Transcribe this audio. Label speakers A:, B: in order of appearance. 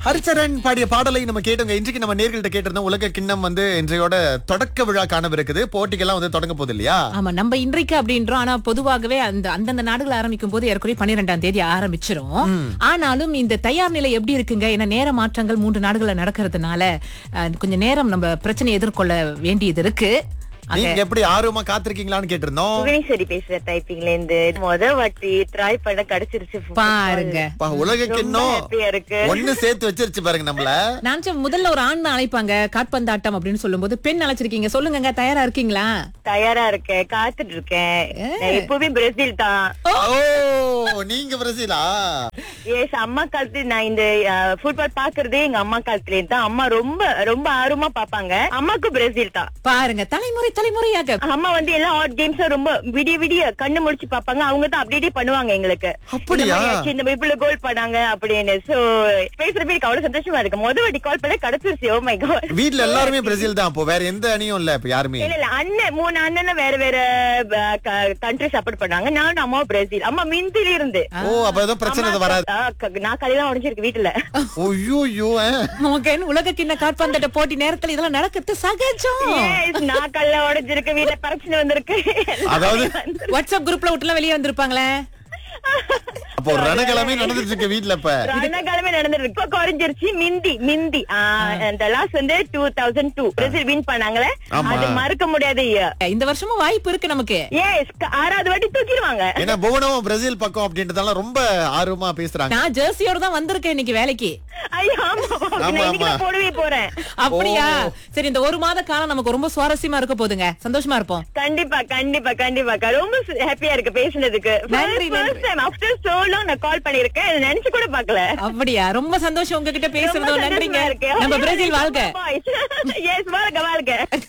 A: ஹரிச்சரன் பாடிய பாடலை நம்ம கேட்டோங்க இன்றைக்கு நம்ம நேர்கள்ட்ட கேட்டிருந்தோம் உலக கிண்ணம் வந்து இன்றையோட தொடக்க விழா காணவிருக்குது போட்டிகள்லாம் வந்து தொடங்க போகுது இல்லையா
B: ஆமா நம்ம இன்றைக்கு அப்படின்றோம் ஆனா பொதுவாகவே அந்த அந்தந்த நாடுகள் ஆரம்பிக்கும் போது ஏற்கனவே பன்னிரெண்டாம் தேதி ஆரம்பிச்சிரும் ஆனாலும் இந்த தயார் நிலை எப்படி இருக்குங்க ஏன்னா நேர மாற்றங்கள் மூன்று நாடுகள்ல நடக்கிறதுனால அஹ், கொஞ்சம் நேரம் நம்ம பிரச்சனையை எதிர்கொள்ள வேண்டியது இருக்கு ஆக,
A: நீங்க எப்படி ஆர்வமா காத்திருக்கீங்களான்னு கேட்டிருந்தோம்
C: புவனேஸ்வரி பேசுற டைப்பிங்ல இருந்து முத வாட்டி ட்ரை பண்ண கிடைச்சிருச்சு
B: பாருங்க
A: பா, உலக கிண்ணம்
C: ஹாப்பியா இருக்கு
A: ஒண்ணு சேர்த்து வச்சிருச்சு பாருங்க நம்மள
B: நான் சொ- முதல்ல ஒரு ஆண் அழைப்பாங்க காட்பந்தாட்டம் அப்படின்னு சொல்லும்போது பெண் அழைச்சிருக்கீங்க சொல்லுங்கங்க தயாரா இருக்கீங்களா
C: தயாரா இருக்கேன் காத்துட்டு இருக்கேன் நான் எப்பவுமே பிரேசில் தான்
A: ஓ நீங்க பிரசீலா
C: எஸ் அம்மா காலத்துல நான் இந்த ஃபுட்பால் பாக்குறதே எங்க அம்மா காலத்துல இருந்து தான் அம்மா ரொம்ப ரொம்ப ஆர்வமா பாப்பாங்க அம்மாக்கு பிரேசில் தான்
B: பாருங்க தலைமுறை தலைமுறையாக
C: அம்மா வந்து எல்லா ஹாட் கேம்ஸ் ரொம்ப விடிய விடிய கண்ணு முடிச்சு பாப்பாங்க அவங்க தான் அப்படியே பண்ணுவாங்க எங்களுக்கு
A: அப்படியா?
C: இந்த மாதிரி ஆச்சு, இந்த மாதிரி இவ்வளவு கோல் பண்ணாங்க அப்படின்னு சோ பேசுறப்ப எனக்கு அவ்வளவு சந்தோஷமா இருக்கு முத வாட்டி கால் பண்ண கிடைச்சிருச்சு ஓ மை காட்
A: வீட்ல எல்லாருமே பிரேசில் தான் அப்போ வேற எந்த அணியும் இல்ல இப்ப யாருமே
C: இல்ல இல்ல அண்ணன் மூணு அண்ணன் வேற வேற கண்ட்ரி சப்போர்ட் பண்ணாங்க நானும் அம்மா பிரேசில் அம்மா மிந்தில இருந்து
A: ஓ அப்ப ஏதோ பிரச்சனை
C: அம்மா,
A: வராது
C: ஆ, க- நான் கலையெல்லாம் உடைஞ்சிருக்கு வீட்டுல
A: ஐயோ ஐயோ
B: நமக்கு என்ன உலக கிண்ண காட்பந்தாட்ட போட்டி நேரத்துல இதெல்லாம் நடக்கிறது சகஜம்
C: Yes, நான் கல்ல உடைஞ்சிருக்கு வீட்டுல பிரச்சனை வந்திருக்கு
A: அதாவது
B: வாட்ஸ்அப் குரூப்ல விட்டுலாம் வெளியே வந்திருப்பாங்களே
A: அப்போ ஒரு ரணக்கிழமை நடந்துட்டு இருக்கு வீட்ல இப்ப
C: ரணகாலமே நடந்திருக்கு இப்ப குறைஞ்சிருச்சு மிந்தி மிந்தி ஆ, அந்த லாஸ்ட் வந்து two thousand two Brazil win பண்ணாங்களே
A: ஆமா.
C: அது மறக்க முடியாத year.
B: இந்த வருஷமும் வாய்ப்பு இருக்கு நமக்கு
C: Yes, க- ஆறாவது வாட்டி தூக்கிடுவாங்க
A: ஏன்னா புவனமும் பிரேசில் பக்கம் அப்படின்றதால ரொம்ப ஆர்வமா பேசுறாங்க
B: நான் ஜெர்சியோட தான் வந்திருக்கேன் இன்னைக்கு வேலைக்கு
C: ஐயோ ஆமா
A: ஆமா,
C: நான் இன்னைக்கு
A: ஆமா.
C: தான் போடவே போறேன்
B: அப்படியா சரி இந்த ஒரு மாத காலம் நமக்கு ரொம்ப சுவாரஸ்யமா இருக்க போதுங்க சந்தோஷமா இருப்போம்
C: கண்டிப்பா கண்டிப்பா கண்டிப்பா ரொம்ப ஹாப்பியா இருக்கு பேசுனதுக்கு
B: நன்றி, நன்றி.
C: ஆஃப்டர் சோ லாங் நான் கால் பண்ணிருக்கேன் இதை நினைச்சு கூட பாக்கல
B: அப்படியா ரொம்ப சந்தோஷம் உங்ககிட்ட பேசுறதோ நன்றிங்க நம்ம பிரேசில் வாழ்க
C: எஸ் வாழ்க வாழ்க